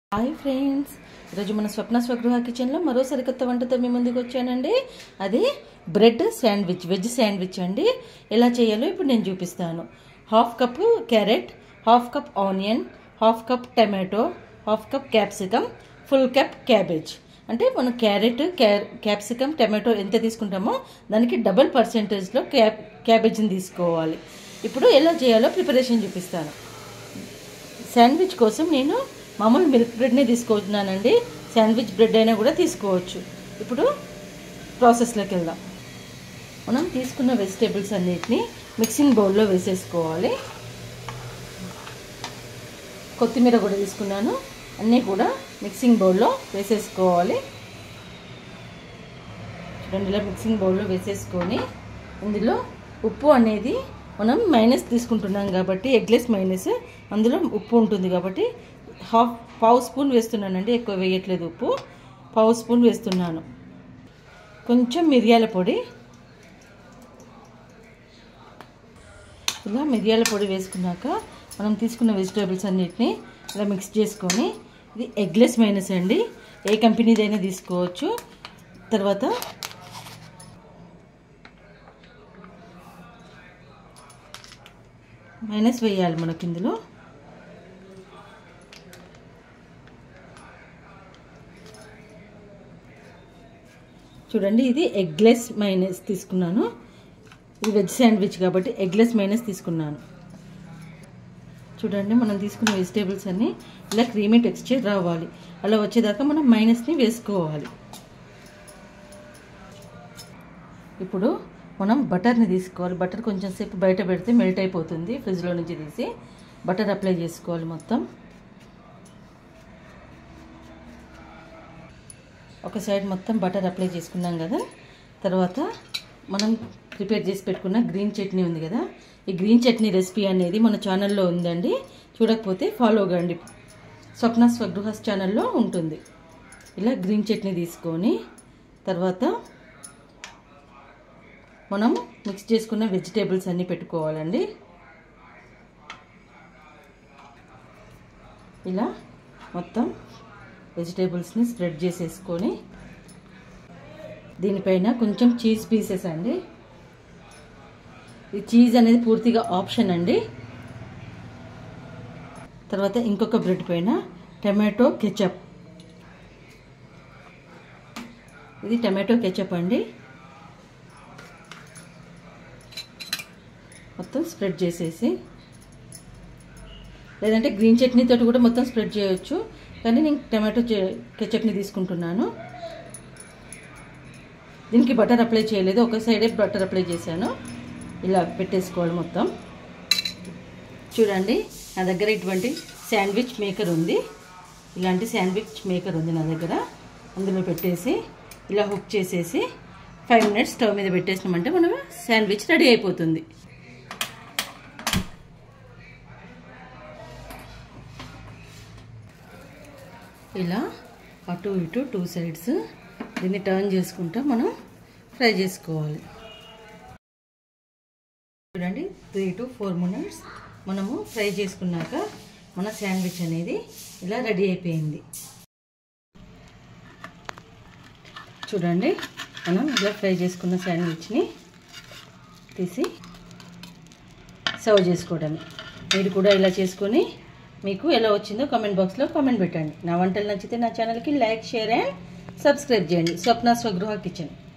hi friends ఈరోజు మన స్వప్న స్వగృహ కిచెన్లో మరో సరికొత్త వంటతో మీ ముందుకు వచ్చానండి అది బ్రెడ్ శాండ్విచ్ వెజ్ శాండ్విచ్ అండి ఎలా చేయాలో ఇప్పుడు నేను చూపిస్తాను half cup carrot half cup onion half cup tomato half cup capsicum full cup cabbage అంటే మనం క్యారెట్ క్యాప్సికమ్ టమాటో ఎంత తీసుకుంటామో దానికి డబుల్ పర్సెంటేజ్లో క్యాబ్ క్యాబేజ్ని తీసుకోవాలి ఇప్పుడు ఎలా చేయాలో ప్రిపరేషన్ చూపిస్తాను శాండ్విచ్ కోసం నేను మామూలు మిల్క్ బ్రెడ్నే తీసుకుంటున్నానండి శాండ్విచ్ బ్రెడ్ అయినా కూడా తీసుకోవచ్చు ఇప్పుడు ప్రాసెస్లోకి వెళ్దాం మనం తీసుకున్న వెజిటేబుల్స్ అన్నిటిని మిక్సింగ్ బౌల్లో వేసేసుకోవాలి కొత్తిమీర కూడా తీసుకున్నాను అన్నీ కూడా మిక్సింగ్ బౌల్లో వేసేసుకోవాలి చూడండి ఇలా మిక్సింగ్ బౌల్లో వేసేసుకొని ఇందులో ఉప్పు అనేది మనం మైనస్ తీసుకుంటున్నాం కాబట్టి ఎగ్లెస్ మైనస్ అందులో ఉప్పు ఉంటుంది కాబట్టి హాఫ్ పావు స్పూన్ వేస్తున్నానండి ఎక్కువ వేయట్లేదు ఉప్పు పావు స్పూన్ వేస్తున్నాను కొంచెం మిరియాల పొడి ఇలా మిరియాల పొడి వేసుకున్నాక మనం తీసుకున్న వెజిటేబుల్స్ అన్నిటిని ఇలా మిక్స్ చేసుకొని ఇది ఎగ్లెస్ మైనస్ అండి ఏ కంపెనీదైనా తీసుకోవచ్చు తర్వాత మైనస్ వేయాలి మనకి ఇందులో చూడండి ఇది ఎగ్లెస్ మైనస్ తీసుకున్నాను ఇది వెజ్ శాండ్విచ్ కాబట్టి ఎగ్లెస్ మైనస్ తీసుకున్నాను చూడండి మనం తీసుకున్న వెజిటేబుల్స్ అన్నీ ఇలా క్రీమీ టెక్స్చర్ రావాలి అలా వచ్చేదాకా మనం మైనస్ని వేసుకోవాలి ఇప్పుడు మనం బటర్ని తీసుకోవాలి బటర్ కొంచెం సేపు బయట పెడితే మెల్ట్ అయిపోతుంది ఫ్రిడ్జ్లో నుంచి తీసి బటర్ అప్లై చేసుకోవాలి మొత్తం ఒక సైడ్ మొత్తం బటర్ అప్లై చేసుకున్నాం కదా తర్వాత మనం ప్రిపేర్ చేసి పెట్టుకున్న గ్రీన్ చట్నీ ఉంది కదా ఈ గ్రీన్ చట్నీ రెసిపీ అనేది మన ఛానల్లో ఉందండి చూడకపోతే ఫాలో కండి స్వప్న స్వగృహస్ ఛానల్లో ఉంటుంది ఇలా గ్రీన్ చట్నీ తీసుకొని తర్వాత మనం మిక్స్ చేసుకున్న వెజిటేబుల్స్ అన్నీ పెట్టుకోవాలండి ఇలా మొత్తం వెజిటేబుల్స్ని స్ప్రెడ్ చేసేసుకొని దీనిపైన కొంచెం చీజ్ పీసెస్ అండి ఈ చీజ్ అనేది పూర్తిగా ఆప్షన్ అండి తర్వాత ఇంకొక బ్రెడ్ పైన టమాటో కెచప్ ఇది టమాటో కెచప్ అండి మొత్తం స్ప్రెడ్ చేసేసి లేదంటే గ్రీన్ చట్నీతో కూడా మొత్తం స్ప్రెడ్ చేయొచ్చు కానీ నేను టమాటో కెచప్ని తీసుకుంటున్నాను దీనికి బటర్ అప్లై చేయలేదు ఒక సైడే బటర్ అప్లై చేశాను ఇలా పెట్టేసుకోవాలి మొత్తం చూడండి నా దగ్గర ఇటువంటి శాండ్విచ్ మేకర్ ఉంది ఇలాంటి శాండ్విచ్ మేకర్ ఉంది నా దగ్గర అందులో పెట్టేసి ఇలా హుక్ చేసేసి ఫైవ్ మినిట్స్ స్టవ్ మీద పెట్టేసినామంటే మనం శాండ్విచ్ రెడీ అయిపోతుంది ఇలా అటు ఇటు టూ సైడ్స్ దీన్ని టర్న్ చేసుకుంటూ మనం ఫ్రై చేసుకోవాలి చూడండి త్రీ టు ఫోర్ మినిట్స్ మనము ఫ్రై చేసుకున్నాక మన శాండ్విచ్ అనేది ఇలా రెడీ అయిపోయింది చూడండి మనం ఇలా ఫ్రై చేసుకున్న శాండ్విచ్ని తీసి సర్వ్ చేసుకోవడమే మీరు కూడా ఇలా చేసుకొని మీకు ఎలా వచ్చిందో కామెంట్ బాక్స్లో కామెంట్ పెట్టండి నా వంటలు నచ్చితే నా ఛానల్కి లైక్ షేర్ అండ్ సబ్స్క్రైబ్ చేయండి స్వప్న స్వగృహ కిచెన్